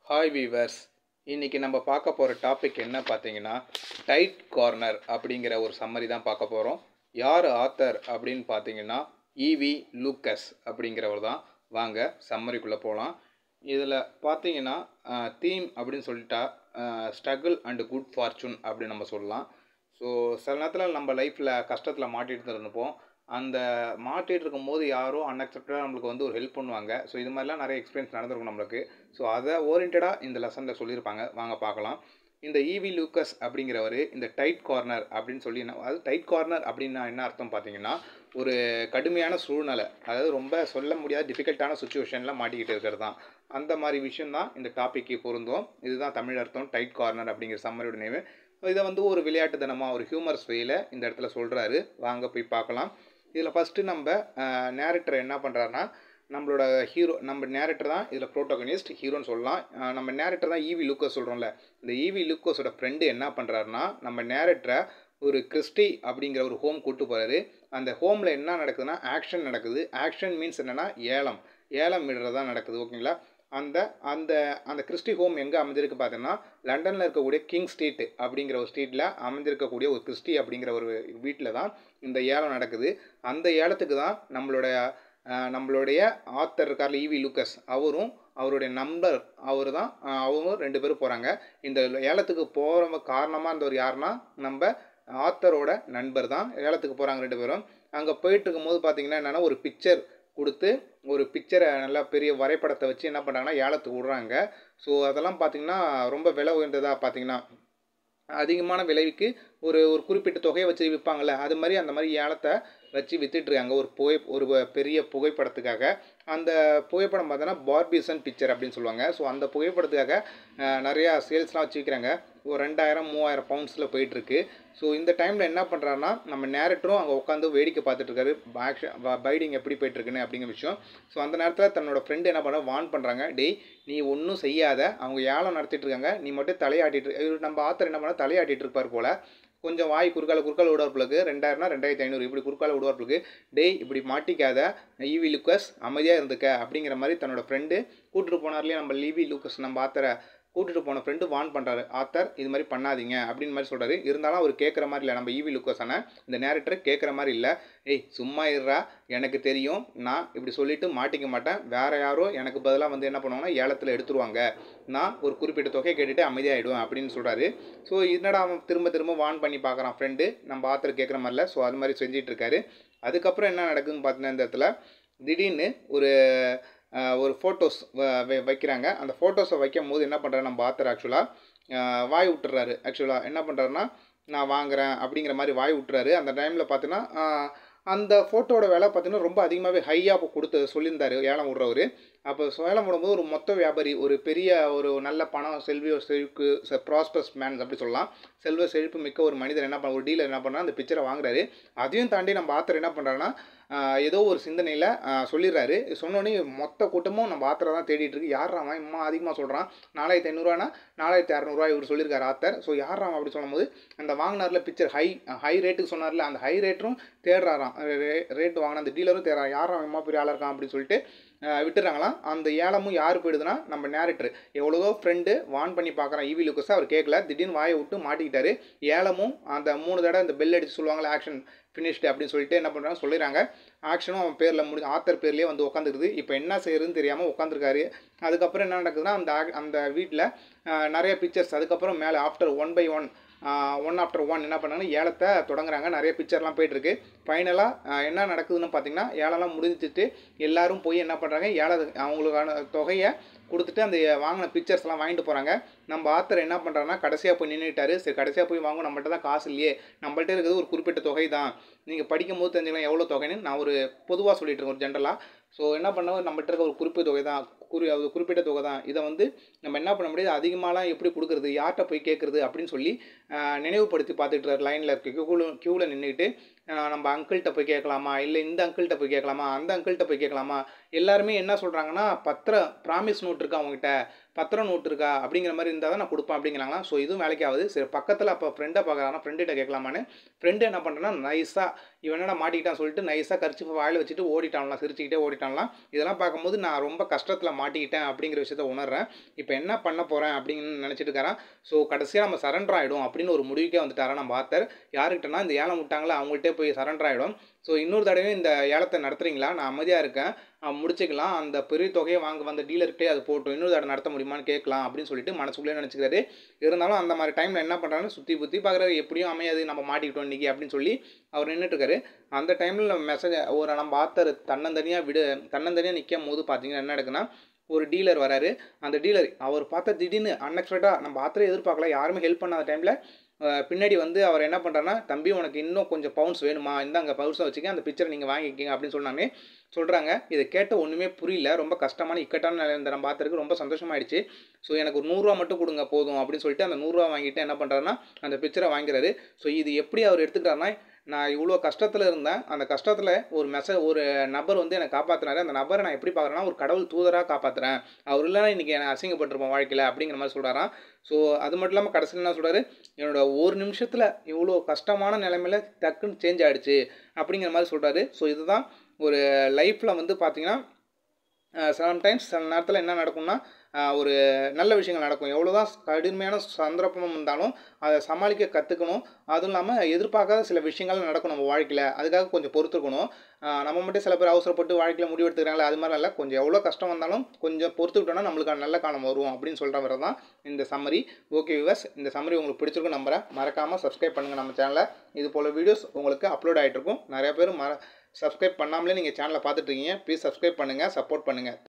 hi viewers இன்றைக்கி நம்ம பார்க்க போகிற டாபிக் என்ன பார்த்தீங்கன்னா டைட் கார்னர் அப்படிங்கிற ஒரு சம்மரி தான் பார்க்க போகிறோம் யார் ஆத்தர் அப்படின்னு பார்த்தீங்கன்னா இவி லூக்கஸ் அப்படிங்கிறவர் தான் வாங்க சம்மரிக்குள்ளே போகலாம் இதில் பார்த்தீங்கன்னா தீம் அப்படின்னு சொல்லிட்டா ஸ்ட்ரகிள் அண்டு குட் ஃபார்ச்சூன் அப்படின்னு நம்ம சொல்லலாம் ஸோ சில நேரத்தில் நம்ம லைஃப்பில் கஷ்டத்தில் மாட்டிட்டு இருப்போம் அந்த மாட்டிகிட்டு இருக்கும்போது யாரோ அன்எக்செப்டடாக நம்மளுக்கு வந்து ஒரு ஹெல்ப் பண்ணுவாங்க ஸோ இது மாதிரிலாம் நிறைய எக்ஸ்பீரியன்ஸ் நடந்திருக்கும் நம்மளுக்கு ஸோ அதை ஓரியன்டாக இந்த லெசனில் சொல்லியிருப்பாங்க வாங்க பார்க்கலாம் இந்த இவி லூக்கஸ் அப்படிங்கிறவர் இந்த டைட் கார்னர் அப்படின்னு சொல்லி என்ன அது டைட் கார்னர் அப்படின்னா என்ன அர்த்தம் பார்த்தீங்கன்னா ஒரு கடுமையான சூழ்நிலை அதாவது ரொம்ப சொல்ல முடியாத டிஃபிகல்ட்டான சுச்சுவேஷனில் மாட்டிக்கிட்டு இருக்கிறது தான் அந்த மாதிரி விஷயம் தான் இந்த டாப்பிக்கு பொருந்தும் இதுதான் தமிழ் அர்த்தம் டைட் கார்னர் அப்படிங்கிற சம்மரியோட நேம் இதை வந்து ஒரு விளையாட்டு தினமாக ஒரு ஹியூமர்ஸ் வேயில் இந்த இடத்துல சொல்கிறாரு வாங்க போய் பார்க்கலாம் இதில் ஃபஸ்ட்டு நம்ம நேரக்டர் என்ன பண்ணுறாருன்னா நம்மளோட ஹீரோ நம்ம நேரக்டர் தான் இதில் ப்ரோட்டோகனிஸ்ட் ஹீரோன்னு சொல்லலாம் நம்ம நேரக்டர் தான் ஈவி லூக்கஸ் சொல்கிறோம்ல இந்த ஈவி லூக்கஸோட ஃப்ரெண்டு என்ன பண்ணுறாருனா நம்ம நேரக்டரை ஒரு கிறிஸ்டி அப்படிங்கிற ஒரு ஹோம் கூட்டு போகிறாரு அந்த ஹோமில் என்ன நடக்குதுன்னா ஆக்ஷன் நடக்குது ஆக்ஷன் மீன்ஸ் என்னென்னா ஏலம் ஏலம் விடுறதா நடக்குது ஓகேங்களா அந்த அந்த அந்த கிறிஸ்டி ஹோம் எங்கே அமைஞ்சிருக்கு பார்த்தீங்கன்னா லண்டனில் இருக்கக்கூடிய கிங் ஸ்ட்ரீட் அப்படிங்கிற ஒரு ஸ்ட்ரீட்டில் அமைஞ்சிருக்கக்கூடிய ஒரு கிறிஸ்டி அப்படிங்கிற ஒரு வீட்டில் தான் இந்த ஏலம் நடக்குது அந்த ஏலத்துக்கு தான் நம்மளுடைய நம்மளுடைய ஆத்தர் இருக்கார்ல இவி லூக்கஸ் அவரும் அவருடைய நம்பர் அவர் தான் அவங்க ரெண்டு பேரும் போகிறாங்க இந்த ஏலத்துக்கு போகிற காரணமாக இருந்தவர் யாருன்னா நம்ம ஆத்தரோட நண்பர் தான் ஏலத்துக்கு போகிறாங்க ரெண்டு பேரும் அங்கே போயிட்டு இருக்கும்போது பார்த்தீங்கன்னா என்னென்னா ஒரு பிக்சர் கொடுத்து ஒரு பிக்சரை நல்லா பெரிய வரைபடத்தை வச்சு என்ன பண்ணுறாங்கன்னா ஏலத்துக்கு விட்றாங்க ஸோ அதெல்லாம் பார்த்திங்கன்னா ரொம்ப விலை உயர்ந்ததாக பார்த்தீங்கன்னா அதிகமான விலைக்கு ஒரு ஒரு குறிப்பிட்ட தொகையை வச்சு விற்பாங்கள்ல அது மாதிரி அந்த மாதிரி ஏலத்தை வச்சு விற்றுட்ருக்காங்க ஒரு புகை ஒரு பெரிய புகைப்படத்துக்காக அந்த புகைப்படம் பார்த்தோன்னா பார்பிசன் பிக்சர் அப்படின்னு சொல்லுவாங்க ஸோ அந்த புகைப்படத்துக்காக நிறையா சேல்ஸ்லாம் வச்சுக்கிறாங்க ஒரு ரெண்டாயிரம் மூவாயிரம் பவுண்ட்ஸில் போயிட்டுருக்கு ஸோ இந்த டைமில் என்ன பண்ணுறாருன்னா நம்ம நேரக்டரும் அங்கே உட்காந்து வேடிக்கை பார்த்துட்ருக்காரு ஆக்ஷன் பைடிங் எப்படி போயிட்டுருக்குன்னு அப்படிங்கிற விஷயம் ஸோ அந்த நேரத்தில் தன்னோட ஃப்ரெண்டு என்ன பண்ண வான் பண்ணுறாங்க டேய் நீ ஒன்றும் செய்யாத அவங்க ஏலம் நடத்திட்டு இருக்காங்க நீ மட்டும் தலையாட்டிட்டு நம்ம ஆத்தர் என்ன பண்ண தலையாட்டிட்டு இருப்பார் போல் கொஞ்சம் வாய் குறுக்கால குறுக்கால விடுவார்களுக்கு ரெண்டாயிரம்னா ரெண்டாயிரத்தி ஐநூறு இப்படி குறுக்கால விடுவார்களுக்கு டேய் இப்படி மாட்டிக்காத ஈவி லுக்கஸ் அமைதியாக இருந்துக்க அப்படிங்கிற மாதிரி தன்னோட ஃப்ரெண்டு கூட்டிட்டு போனார்லேயே நம்ம லீவி லூக்கஸ் நம்ம ஆத்தரை கூட்டிட்டு போன ஃப்ரெண்டு வான் பண்ணுறாரு ஆத்தர் இது மாதிரி பண்ணாதீங்க அப்படின்னு மாதிரி சொல்கிறாரு இருந்தாலும் அவர் கேட்குற மாதிரி இல்லை நம்ம ஈவி லுக்கஸான இந்த நேரக்டர் கேட்குற மாதிரி இல்லை ஏய் சும்மா இருறா எனக்கு தெரியும் நான் இப்படி சொல்லிட்டு மாட்டிக்க மாட்டேன் வேற யாரோ எனக்கு பதிலாக வந்து என்ன பண்ணுவாங்கன்னா ஏலத்தில் எடுத்துருவாங்க நான் ஒரு குறிப்பிட்ட தொகையை கேட்டுட்டு அமைதியாகிடுவேன் அப்படின்னு சொல்கிறாரு ஸோ என்னடா அவன் திரும்ப திரும்ப வான் பண்ணி பார்க்குறான் ஃப்ரெண்டு நம்ம ஆத்தர் கேட்குற மாதிரில ஸோ அது மாதிரி செஞ்சிட்டு இருக்காரு அதுக்கப்புறம் என்ன நடக்குதுன்னு பார்த்தீங்கன்னா இந்த இடத்துல திடீர்னு ஒரு ஒரு ஃபோட்டோஸ் வைக்கிறாங்க அந்த ஃபோட்டோஸை வைக்கும் போது என்ன பண்ணுறாரு நம்ம ஆத்தர் ஆக்சுவலாக வாய் விட்டுறாரு ஆக்சுவலாக என்ன பண்ணுறாருன்னா நான் வாங்குறேன் அப்படிங்கிற மாதிரி வாய் விட்டுறாரு அந்த டைமில் பார்த்தீங்கன்னா அந்த ஃபோட்டோட விலை பார்த்தீங்கன்னா ரொம்ப அதிகமாகவே ஹையாக கொடுத்து சொல்லியிருந்தார் ஏலம் விட்றவர் அப்போ ஏலம் விடும்போது ஒரு மொத்த வியாபாரி ஒரு பெரிய ஒரு நல்ல பணம் செல்வி செழிப்பு ப்ராஸ்பஸ் மேன் அப்படி சொல்லலாம் செல்வ செழிப்பு மிக்க ஒரு மனிதர் என்ன பண்ண ஒரு டீலர் என்ன பண்ணுறா அந்த பிக்சரை வாங்குறாரு அதையும் தாண்டி நம்ம ஆத்தர் என்ன பண்ணுறாருன்னா ஏதோ ஒரு சிந்தனையில் சொல்லிடுறாரு சொன்னோடனே மொத்த கூட்டமும் நம்ம ஆத்தரை தான் தேடிட்டு இருக்கு யார் அவன் இம்மா அதிகமாக சொல்கிறான் நாலாயிரத்தி ஐநூறுவானா நாலாயிரத்தி அறநூறுவா இவர் சொல்லியிருக்காரு ஆத்தர் ஸோ யார் அவன் அப்படி சொல்லும்போது அந்த வாங்கினார்ல பிக்சர் ஹை ஹை ரேட்டுக்கு சொன்னார்ல அந்த ஹை ரேட்டும் தேடுறாராம் ரேட் வாங்கின அந்த டீலரும் தேடுறான் யார் அவன் இம்மா பெரிய ஆளாக இருக்கான் அப்படின்னு சொல்லிட்டு விட்டுறாங்களாம் அந்த ஏலமும் யார் போயிடுதுன்னா நம்ம நேரக்டர் எவ்வளவோ ஃப்ரெண்டு வான் பண்ணி பார்க்குறான் ஈவி லுக்கஸ் அவர் கேட்கல திடீர்னு வாயை விட்டு மாட்டிக்கிட்டாரு ஏலமும் அந்த மூணு தடவை அந்த பெல் அடித்து சொல்லுவாங்களே ஆக்ஷன் ஃபினிஷ்டு அப்படின்னு சொல்லிட்டு என்ன பண்ணுறாங்க சொல்லிடுறாங்க ஆக்ஷனும் அவன் பேரில் முடி ஆத்தர் பேர்லேயே வந்து உட்காந்துருக்குது இப்போ என்ன செய்யறதுன்னு தெரியாமல் உட்காந்துருக்காரு அதுக்கப்புறம் என்ன நடக்குதுன்னா அந்த அந்த வீட்டில் நிறைய பிக்சர்ஸ் அதுக்கப்புறம் மேலே after one by one one after one என்ன பண்ணாங்கன்னா ஏலத்தை தொடங்குறாங்க நிறைய பிக்சர்லாம் போயிட்டுருக்கு ஃபைனலாக என்ன நடக்குதுன்னு பார்த்தீங்கன்னா ஏலம்லாம் முடிஞ்சிட்டு எல்லோரும் போய் என்ன பண்ணுறாங்க ஏல அவங்களுக்கான தொகையை கொடுத்துட்டு அந்த வாங்கின பிக்சர்ஸ்லாம் வாங்கிட்டு போகிறாங்க நம்ம ஆத்தர் என்ன பண்ணுறாங்கன்னா கடைசியாக போய் நின்றுட்டாரு சரி கடைசியாக போய் வாங்கும் நம்மள்ட்ட தான் காசு இல்லையே நம்மள்ட்ட இருக்கிறது ஒரு குறிப்பிட்ட தொகை தான் நீங்கள் படிக்கும் போது தெரிஞ்சுக்கலாம் எவ்வளோ தொகைன்னு நான் ஒரு பொதுவாக சொல்லிட்டு இருக்கேன் ஒரு ஜென்ரலாக ஸோ என்ன பண்ண நம்மள்ட்ட இருக்க ஒரு குறிப்பிட்ட தொகை தான் குறி அது குறிப்பிட்ட தொகை தான் இதை வந்து நம்ம என்ன பண்ண முடியாது அதிகமாகலாம் எப்படி கொடுக்குறது யார்கிட்ட போய் கேட்குறது அப்படின்னு சொல்லி நினைவுபடுத்தி பார்த்துட்டு லைனில் இருக்க க்யூவில் க்யூவில் நின்றுட்டு அஹ் நம்ம அங்கிள்கிட்ட போய் கேட்கலாமா இல்லை இந்த அங்கிள்கிட்ட போய் கேட்கலாமா அந்த அங்கிள்கிட்ட போய் கேட்கலாமா எல்லாருமே என்ன சொல்கிறாங்கன்னா பத்திரம் ப்ராமிஸ் நோட் இருக்கா அவங்ககிட்ட பத்திரம் நோட் இருக்கா அப்படிங்கிற மாதிரி இருந்தால் தான் நான் கொடுப்பேன் அப்படிங்கிறாங்களா ஸோ இதுவும் வேலைக்கு ஆகுது சரி பக்கத்தில் அப்போ ஃப்ரெண்டை பார்க்குறாங்கன்னா ஃப்ரெண்டுகிட்ட கேட்கலாமான்னு ஃப்ரெண்டு என்ன பண்ணுறேன்னா நைஸாக இவன் என்னடா மாட்டிக்கிட்டான் சொல்லிட்டு நைஸாக கரிச்சு வாயில் வச்சுட்டு ஓடிட்டான்லாம் சிரிச்சுக்கிட்டே ஓடிட்டான்லாம் இதெல்லாம் பார்க்கும்போது நான் ரொம்ப கஷ்டத்தில் மாட்டிக்கிட்டேன் அப்படிங்கிற விஷயத்த உணர்றேன் இப்போ என்ன பண்ண போகிறேன் அப்படின்னு நினச்சிட்டு இருக்கிறேன் ஸோ கடைசியாக நம்ம சரண்டர் ஆகிடும் அப்படின்னு ஒரு முடிவுக்கே வந்துட்டாரா நம்ம ஆத்தர் யாருக்கிட்டனா இந்த ஏலம் விட்டாங்களா அவங்கள்ட்டே போய் சரண்டர் ஆகிடும் ஸோ இன்னொரு தடவையும் இந்த ஏலத்தை நடத்துறீங்களா நான் அமைதியாக இருக்கேன் அஹ் முடிச்சுக்கலாம் அந்த பெரிய தொகையை வாங்க வந்த டீலர்கிட்டே அது போட்டும் இன்னொரு தடவை நடத்த முடியுமான்னு கேட்கலாம் அப்படின்னு சொல்லிட்டு மனசுக்குள்ளே நினச்சிக்கிறாரு இருந்தாலும் அந்த மாதிரி டைமில் என்ன பண்ணுறாருன்னு சுற்றி புற்றி பார்க்குறாரு எப்படியும் அமையாது நம்ம மாட்டிக்கிட்டோம் இன்றைக்கி அப்படின்னு சொல்லி அவர் நின்றுட்டு இருக்காரு அந்த டைமில் மெசேஜ் ஒரு நம்ம ஆத்தர் தன்னந்தனியாக விடு தன்னந்தனியாக நிற்கும் போது பார்த்தீங்கன்னா என்ன நடக்குன்னா ஒரு டீலர் வராரு அந்த டீலர் அவர் பார்த்தா திடீர்னு அன்எக்ஸ்பெக்டாக நம்ம ஆத்தரே எதிர்பார்க்கல யாருமே ஹெல்ப் பண்ணாத டைமில் பின்னாடி வந்து அவர் என்ன பண்ணுறாருன்னா தம்பி உனக்கு இன்னும் கொஞ்சம் பவுன்ஸ் வேணுமா இந்தாங்க பவுன்ஸை வச்சுக்க அந்த பிக்சரை நீங்கள் வாங்கிக்கிங்க அப்படின்னு சொன்னாமே சொல்கிறாங்க இதை கேட்ட ஒன்றுமே புரியல ரொம்ப கஷ்டமான இக்கட்டான நிலை இந்த நம்ம பார்த்துருக்கு ரொம்ப சந்தோஷமாயிடுச்சு ஸோ எனக்கு ஒரு நூறுரூவா மட்டும் கொடுங்க போதும் அப்படின்னு சொல்லிட்டு அந்த நூறுரூவா வாங்கிட்டு என்ன பண்ணுறாருன்னா அந்த பிக்சரை வாங்கிறாரு ஸோ இது எப்படி அவர் எடுத்துக்கிறாருன்னா நான் இவ்வளோ கஷ்டத்தில் இருந்தேன் அந்த கஷ்டத்தில் ஒரு மெசேஜ் ஒரு நபர் வந்து என்னை காப்பாற்றினாரு அந்த நபரை நான் எப்படி பார்க்குறேன்னா ஒரு கடவுள் தூதராக காப்பாற்றுறேன் அவர் இல்லைனா இன்றைக்கி என்னை அசிங்கப்பட்டிருப்போம் வாழ்க்கையில் அப்படிங்கிற மாதிரி சொல்கிறாராம் ஸோ அது மட்டும் இல்லாமல் கடைசியில் என்ன சொல்கிறாரு என்னோட ஒரு நிமிஷத்தில் இவ்வளோ கஷ்டமான நிலைமையில டக்குன்னு சேஞ்ச் ஆகிடுச்சு அப்படிங்கிற மாதிரி சொல்கிறாரு ஸோ இதுதான் ஒரு லைஃப்பில் வந்து பார்த்தீங்கன்னா சம்டைம்ஸ் சில நேரத்தில் என்ன நடக்கும்னா ஆஹ் ஒரு நல்ல விஷயங்கள் நடக்கும் எவ்வளோ தான் கடுமையான சந்தர்ப்பம் இருந்தாலும் அதை சமாளிக்க கற்றுக்கணும் அதுவும் இல்லாமல் எதிர்பார்க்காத சில விஷயங்கள் நடக்கும் நம்ம வாழ்க்கையில் அதுக்காக கொஞ்சம் பொறுத்துக்கணும் ஆஹ் நம்ம மட்டும் சில பேர் அவசரப்பட்டு வாழ்க்கையில் முடிவு எடுத்துக்கிறாங்களே அது மாதிரி இல்லை கொஞ்சம் எவ்வளோ கஷ்டம் வந்தாலும் கொஞ்சம் பொறுத்துக்கிட்டோம்னா நம்மளுக்கான நல்ல காலம் வரும் அப்படின்னு சொல்கிற வரை தான் இந்த சம்மரி ஓகே விவர்ஸ் இந்த சம்மரி உங்களுக்கு பிடிச்சிருக்கும் நம்புறேன் மறக்காமல் சப்ஸ்கிரைப் பண்ணுங்கள் நம்ம சேனலை இது போல் வீடியோஸ் உங்களுக்கு அப்லோட் ஆகிட்டு இருக்கும் நிறைய பேர் மற சப்ஸ்கிரைப் பண்ணாமலே நீங்கள் சேனலை பார்த்துட்டு இருக்கீங்க ப்ளீஸ் சப்ஸ்கிரைப் பண்ணுங்கள் சப்போர்ட் பண்ணுங்கள்